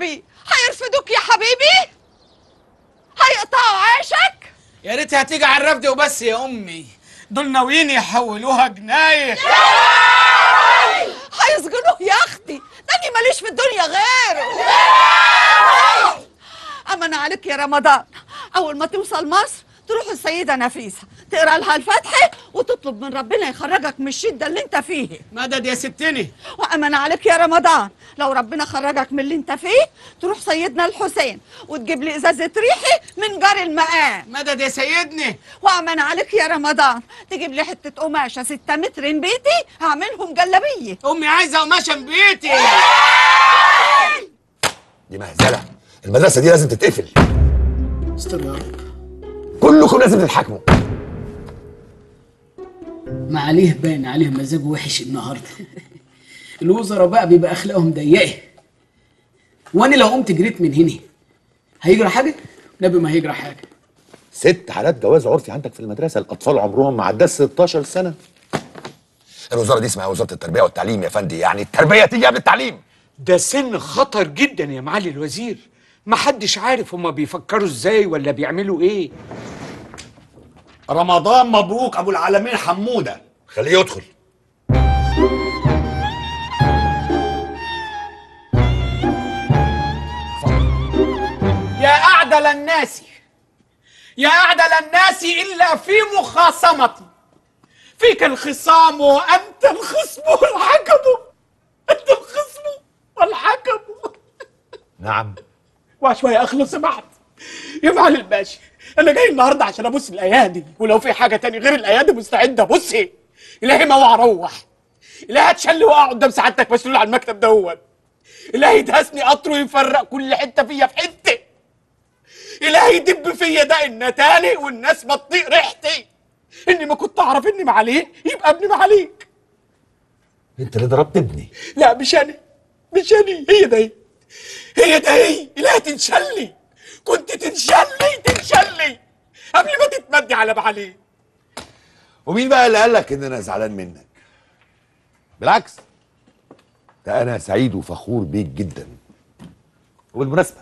ربي هيرفدوك يا حبيبي هيقطعوا عيشك يا ريت هتيجي على الرفد وبس يا امي دول ناويين يحولوها جنايه هيسجنوه يا اختي ده أنا ماليش في الدنيا غيره امن عليك يا رمضان اول ما توصل مصر تروح السيدة نفيسة تقرا لها الفتحة وتطلب من ربنا يخرجك من الشدة اللي انت فيه مدد يا ستني وأمن عليك يا رمضان لو ربنا خرجك من اللي انت فيه تروح سيدنا الحسين وتجيب لي ازازة ريحي من جار المقام مدد يا سيدني وأمن عليك يا رمضان تجيب لي حتة قماشة ستة متر من بيتي هعملهم جلابية امي عايزه قماشه من بيتي دي مهزله المدرسه دي لازم تتقفل استر يا رب كلكم لازم تتحاكموا ما عليه باين عليه مزاجه وحش النهارده الوزراء بقى بيبقى اخلاقهم ضيقه وانا لو قمت جريت من هنا هيجرى حاجه نبي ما هيجرى حاجه ست حالات جواز عرفي عندك في المدرسه الاطفال عمرهم ما عداش 16 سنه الوزاره دي اسمها وزاره التربيه والتعليم يا فندي يعني التربيه تيجي قبل التعليم ده سن خطر جدا يا معالي الوزير محدش عارف هما بيفكروا ازاي ولا بيعملوا ايه رمضان مبروك ابو العالمين حموده خليه يدخل يا أعدل الناس يا أعدل الناس إلا في مخاصمتي فيك الخصام وأنت الخصم والحكم أنت الخصم والحكم نعم وشوية أخلص سمحت يا معالي الباشا أنا جاي النهاردة عشان أبص الأيادي ولو في حاجة تاني غير الأيادي مستعد أبصي إلهي ما اوعى أروح إلهي هتشلي وأقع قدام سعادتك مسؤول على المكتب دوت إلهي يدهسني قطر ويفرق كل حتة فيا في حتة إلهي يدب فيا ده إن تاني والناس ما تطيق ريحتي إني ما كنت أعرف إني معاليه يبقى ابني معاليك انت اللي ضربت ابني لا مش أنا مش أنا هي ده هي هي ده هي إلهي تنشلي كنت تنشلي تنشلي قبل ما تتمدي على معاليه ومين بقى اللي قال لك ان انا زعلان منك بالعكس ده انا سعيد وفخور بيك جدا وبالمناسبه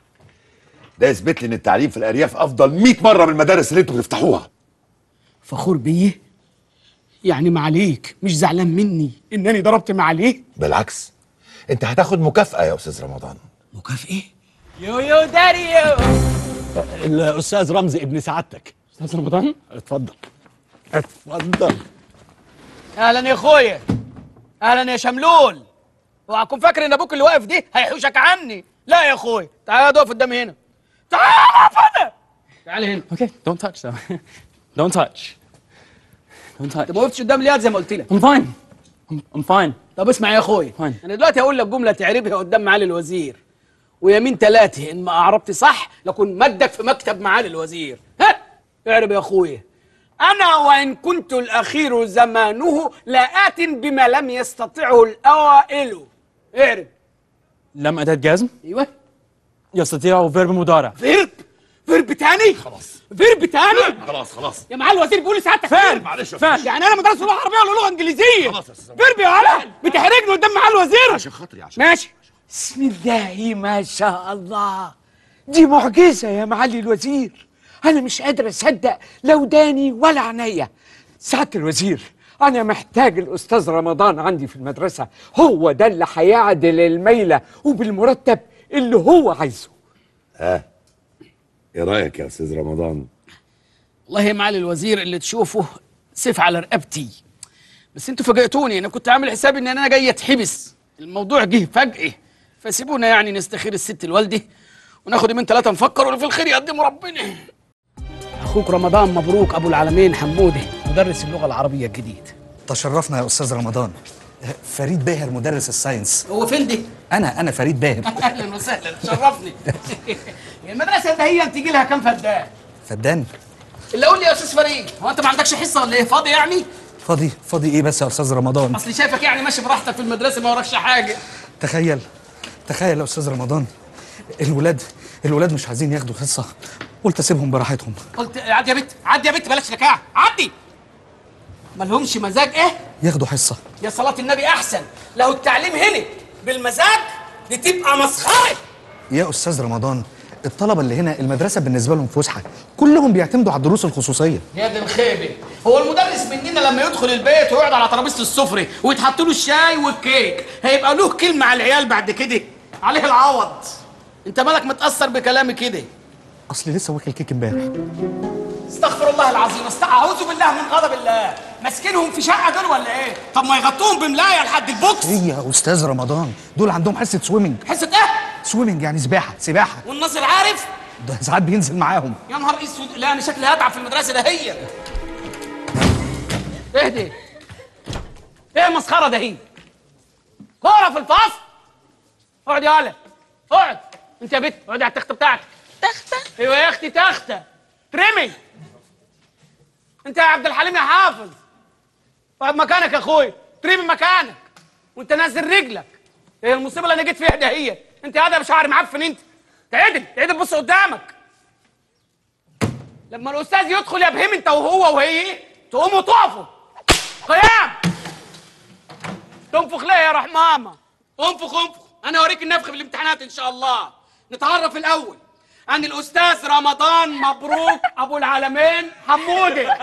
ده يثبت لي ان التعليم في الارياف افضل 100 مره من المدارس اللي انتوا بتفتحوها فخور بيه يعني معاليك مش زعلان مني إنني ضربت معاليه بالعكس انت هتاخد مكافاه يا استاذ رمضان مكافئه يو يو داريو الاستاذ رمزي ابن سعادتك أستاذ رمضان اتفضل اتفضل اهلا يا اخويا اهلا يا شملول اوعى تكون فاكر ان ابوك اللي واقف دي هيحوشك عني لا يا اخويا تعال اقف قدامي هنا تعال اقف هنا تعال هنا Okay, don't touch though. don't touch. Don't touch. انت ما وقفتش قدام لياد زي ما قلت لك I'm fine. I'm, I'm fine. طب اسمع يا اخويا Fine. انا دلوقتي هقول لك جمله تعربها قدام معالي الوزير ويمين ثلاثه ان ما اعربت صح لكن مدك في مكتب معالي الوزير ها اعرب يا اخويا انا وان كنت الاخير زمانه لآت بما لم يستطعه الاوائل اعرب لم أداة جزم ايوه يستطيع فيرب مضارع. فيرب فيرب تاني خلاص فيرب تاني خلاص خلاص يا معالي الوزير بيقول لسعادتك فيرب معلش يا فعل. يعني انا مدرس لغه عربيه ولا لغه انجليزيه خلاص يا أستاذ فيرب يا ولد بتحرجني قدام معالي الوزير عشان خاطري عشان ماشي بسم الله ما شاء الله دي معجزة يا معالي الوزير أنا مش قادر أصدق لا وداني ولا عينيا سعادة الوزير أنا محتاج الأستاذ رمضان عندي في المدرسة هو ده اللي هيعدل الميلة وبالمرتب اللي هو عايزه ايه رايك يا استاذ رمضان والله يا معالي الوزير اللي تشوفه سيف على رقبتي بس انتوا فاجئتوني انا كنت عامل حسابي ان انا جاي اتحبس الموضوع جه فجأة فسيبونا يعني نستخير الست الوالده وناخد يومين ثلاثة نفكر واللي في الخير يقدمه ربنا اخوك رمضان مبروك ابو العالمين حموده مدرس اللغة العربية الجديد تشرفنا يا استاذ رمضان فريد باهر مدرس الساينس هو فين دي؟ انا انا فريد باهر اهلا وسهلا شرفني المدرسة ده هي بتيجي لها كام فدان؟ فدان اللي قول لي يا استاذ فريد هو انت ما عندكش حصة ولا ايه فاضي يعني؟ فاضي فاضي ايه بس يا استاذ رمضان اصلي شايفك يعني ماشي براحتك في المدرسة ما وراكش حاجة تخيل تخيل يا استاذ رمضان الولاد الولاد مش عايزين ياخدوا حصه قلت اسيبهم براحتهم قلت عدي يا بت عدي يا بت بلاش لكاع عدي مالهمش مزاج ايه ياخدوا حصه يا صلاة النبي احسن لو التعليم هنا بالمزاج دي تبقى مسخرة يا استاذ رمضان الطلبه اللي هنا المدرسه بالنسبه لهم فسحه كلهم بيعتمدوا على الدروس الخصوصيه يا دي الخيبه هو المدرس مننا لما يدخل البيت ويقعد على ترابيزه السفره ويتحط له الشاي والكيك هيبقى له كلمه على العيال بعد كده عليه العوض انت مالك متاثر بكلامي كده اصلي لسه واكل كيك امبارح استغفر الله العظيم است- اعوذ بالله من غضب الله ماسكينهم في شقه دول ولا ايه طب ما يغطوهم بملايه لحد البوكس ايه يا استاذ رمضان دول عندهم حصه سويمنج حصه ايه سويمنج يعني سباحه سباحه والناصر عارف ده ساعات بينزل معاهم يا نهار اسود لا انا شكلي هتعب في المدرسه ده هي اهدي ايه المسخره ده هي كوره في الفصل اقعد يا ولد اقعد انت يا بت اقعدي على التخته بتاعتك تختة ايوه يا اختي تخته ترمي انت يا عبد الحليم يا حافظ اقعد مكانك يا اخويا ترمي مكانك وانت نازل رجلك ايه المصيبه اللي انا جيت فيها ده هي انت هذا بشعر معفن انت تعدل تعدل بص قدامك لما الاستاذ يدخل يا بهيم انت وهو وهي تقوموا تقفوا قيام تنفخ ليه يا رحمامه انفخ انفخ انا اوريك النفخ في الامتحانات ان شاء الله نتعرف الاول عن الاستاذ رمضان مبروك ابو العالمين حموده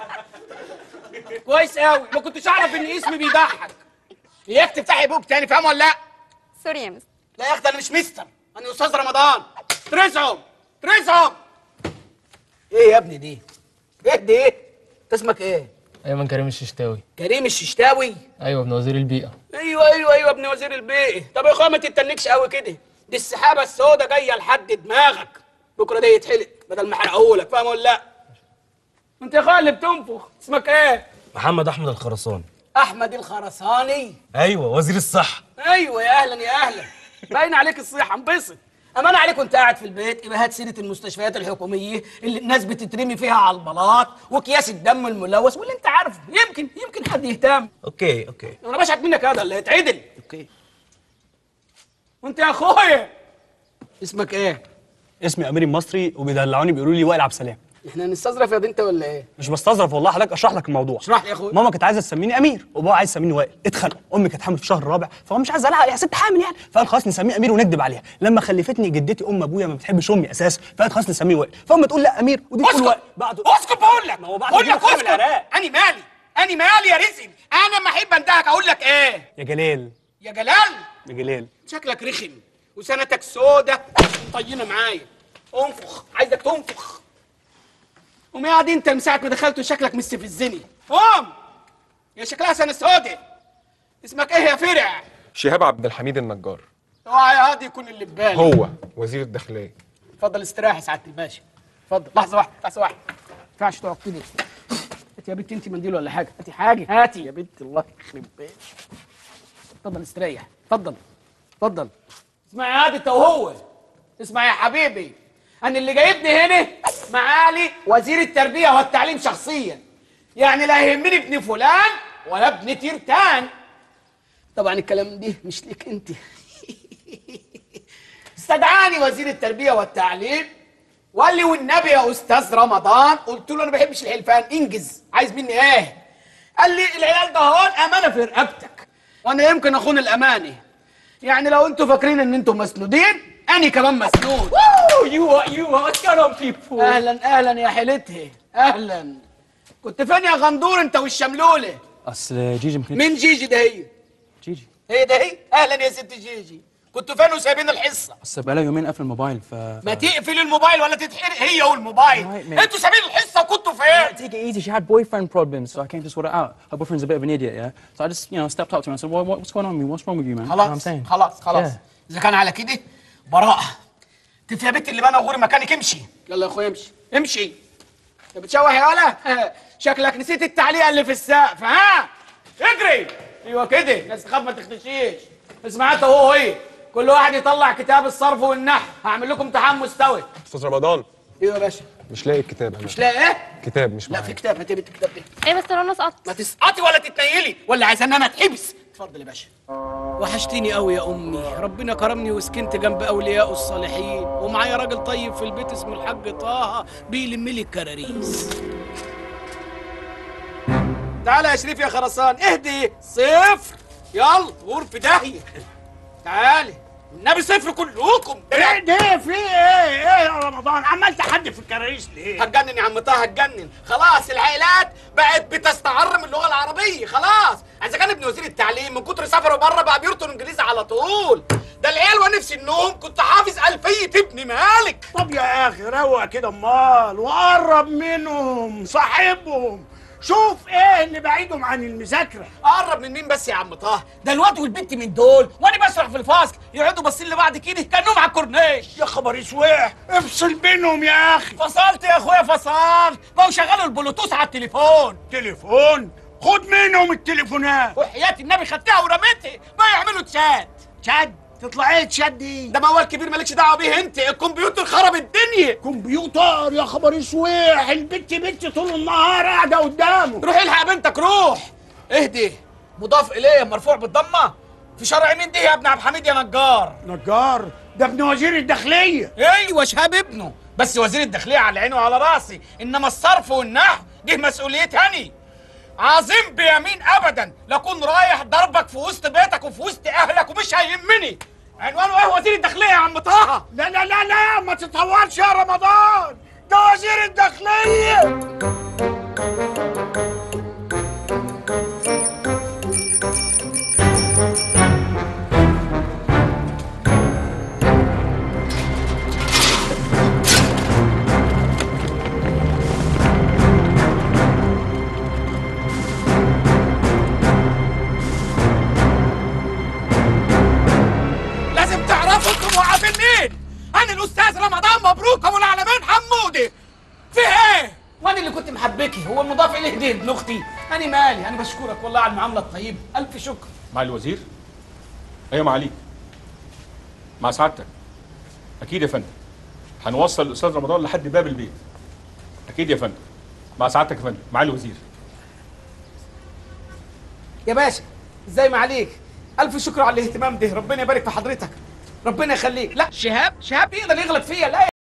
كويس قوي ما كنتش اعرف ان اسمي بيضحك اياك تفتحي بوك تاني فاهم ولا لا سوري يا مستر لا يا اختي انا مش مستر انا استاذ رمضان ترزعهم ترزعهم ايه يا ابني دي ايه دي ايه انت اسمك ايه ايمن كريم الششتاوي كريم الششتاوي ايوه ابن وزير البيئه ايوه ايوه ايوه ابن وزير البيئه طب يا اخويا ما تتنكش قوي كده دي السحابه السوداء جايه لحد دماغك بكره ده يتحلق بدل ما احرقهولك فاهم ولا لا انت يا اخويا اللي بتنفخ اسمك ايه محمد احمد الخرساني احمد الخرساني ايوه وزير الصحه ايوه يا اهلا يا اهلا باين عليك الصيحه انبسط امان عليك وانت قاعد في البيت يبقى هات سيره المستشفيات الحكوميه اللي الناس بتترمي فيها على البلاط واكياس الدم الملوث واللي انت عارفه يمكن يمكن حد يهتم اوكي اوكي انا بشعت منك هذا اللي يتعدل اوكي وانت يا اخويا اسمك ايه اسمي امير المصري وبيدلعوني بيقولوا لي وائل عبد السلام احنا هنستظرف يا دي انت ولا ايه مش بستظرف والله حضرتك اشرح لك الموضوع اشرح لي يا اخويا ماما كانت عايزه تسميني امير وبابا عايز يسميني وائل اتخانقوا امي كانت حامل في شهر الرابع فهو مش عايز لها يا ست حامل يعني فقال خلاص نسميه امير ونكذب عليها لما خلفتني جدتي ام ابويا ما بتحبش امي اساسا فقالت خلاص نسميه وائل فامي تقول لا امير ودي تقول وائل بعد اسكت بقول لك ما هو بعد بقول كده لك حامل اسكت العراق. انا مالي انا مالي يا رزق انا ما احب انتهك اقول لك ايه يا جلال يا جلال يا جلال شكلك رخم وسنتك سودة طينه معايا انفخ عايزك تنفخ قوم يا دي انت من ساعه ما دخلت وشكلك مستفزني قوم يا شكلها سنه سودة اسمك ايه يا فرع شهاب عبد الحميد النجار اوعى يا هادي يكون اللي في بالي هو وزير الداخليه اتفضل استراحي يا سعاده الباشا اتفضل لحظه واحده لحظه واحده ما ينفعش تقعد كده هاتي يا بنتي انت منديل ولا حاجه هاتي حاجه هاتي يا بنتي الله يخرب بيتك اتفضل استريح اتفضل اتفضل اسمع يا هادي انت وهو اسمع يا حبيبي انا اللي جايبني هنا معالي وزير التربيه والتعليم شخصيا يعني لا يهمني ابن فلان ولا ابن تيرتان طبعا الكلام ده مش ليك انت استدعاني وزير التربيه والتعليم وقال لي والنبي يا استاذ رمضان قلت له انا ما بحبش الحلفان انجز عايز مني ايه قال لي العيال ده هون امانه في رقبتك وانا يمكن اخون الامانه يعني لو انتوا فاكرين ان انتوا مسنودين انا كمان مسنود يو يو بيبول اهلا اهلا يا حيلتها اهلا كنت فين يا غندور انت والشملوله اصل جيجي مخنت مين جيجي ده هي جيجي هي ده هي اهلا يا ست جيجي كنتوا فين وسايبين الحصه بس بقالها يومين قافل الموبايل ف ما تقفل الموبايل ولا تتحرق هي والموبايل man. انتوا سايبين الحصه وكنتوا فين Take it easy. She had boyfriend problems, so I came to sort it out. Her boyfriend's a bit of an idiot, yeah. So I just, you know, stepped up to him. I said, "What, what's going on with me? What's wrong with you, man?" You know what I'm خلاص saying? خلاص خلاص Yeah. اذا كان على كده براءه انت يا بنت اللي بنا غوري مكانك امشي يلا يا اخويا امشي امشي انت بتشوح يا ولا شكلك نسيت التعليقه اللي في السقف ها اجري ايوه كده ناس تخاف ما تختشيش اسمع انت وهو هي كل واحد يطلع كتاب الصرف والنحو هعمل لكم امتحان مستوي استاذ رمضان ايوه يا باشا مش لاقي الكتاب انا مش لاقي ايه كتاب مش لا معايا في كتاب هاتي بنت الكتاب ده ايه بس انا سقطت ما تسقطي ولا تتنيلي ولا عايزه ان انا اتحبس اتفضل يا باشا وحشتيني قوي يا امي ربنا كرمني وسكنت جنب اولياء الصالحين ومعايا راجل طيب في البيت اسمه الحاج طه بيلم لي الكراريس تعالى يا شريف يا خرسان اهدي صفر يلا غور في داهيه تعالي النبي صفر كلكم ليه هتجنن يا عم طه هتجنن خلاص العائلات بقت بتستعر من اللغه العربيه خلاص اذا كان ابن وزير التعليم من كتر سفره بره بقى بيرطن انجليزي على طول ده العيال وانا في النوم كنت حافظ الفيه ابن مالك طب يا اخي روق كده امال وقرب منهم صاحبهم شوف ايه اللي بعيدهم عن المذاكره قرب من مين بس يا عم طه ده الواد والبنت من دول وانا بسرح في الفصل يقعدوا باصين لبعض كده كانهم على الكورنيش يا خبر اسوح افصل بينهم يا اخي فصلت يا اخويا فصلت بقوا شغلوا البلوتوث على التليفون تليفون خد منهم التليفونات وحياة النبي خدتها ورميتها بقوا يعملوا تشات تشاد تطلع ايه تشاد دي ده موال كبير مالكش دعوه بيه انت الكمبيوتر خرب الدنيا كمبيوتر يا خبر اسوح البت بنت طول النهار قاعده قدامه روح الحق بنتك روح اهدي مضاف اليه مرفوع بالضمه في شرع مين دي يا ابن عبد الحميد يا نجار نجار ده ابن وزير الداخليه ايوه شهاب ابنه بس وزير الداخليه على عيني وعلى راسي انما الصرف والنحو دي مسؤوليتي هني عظيم بيمين ابدا لاكون رايح ضربك في وسط بيتك وفي وسط اهلك ومش هيهمني عنوانه ايه وزير الداخليه يا عم طه لا لا لا لا ما تتطورش يا رمضان ده وزير الداخليه لازم تعرفوا انتم واقفين مين انا الاستاذ رمضان مبروك ابو العالمين حمودي في ايه وانا اللي كنت محبكي هو المضاف اليه دي ابن اختي انا مالي انا بشكرك والله على المعامله الطيبه الف شكر مع الوزير ايوه معاليك مع سعادتك اكيد يا فندم هنوصل الاستاذ رمضان لحد باب البيت اكيد يا فندم مع سعادتك يا فندم مع الوزير يا باشا ازاي ما عليك الف شكر على الاهتمام ده ربنا يبارك في حضرتك ربنا يخليك لا شهاب شهاب يقدر يغلط فيا لا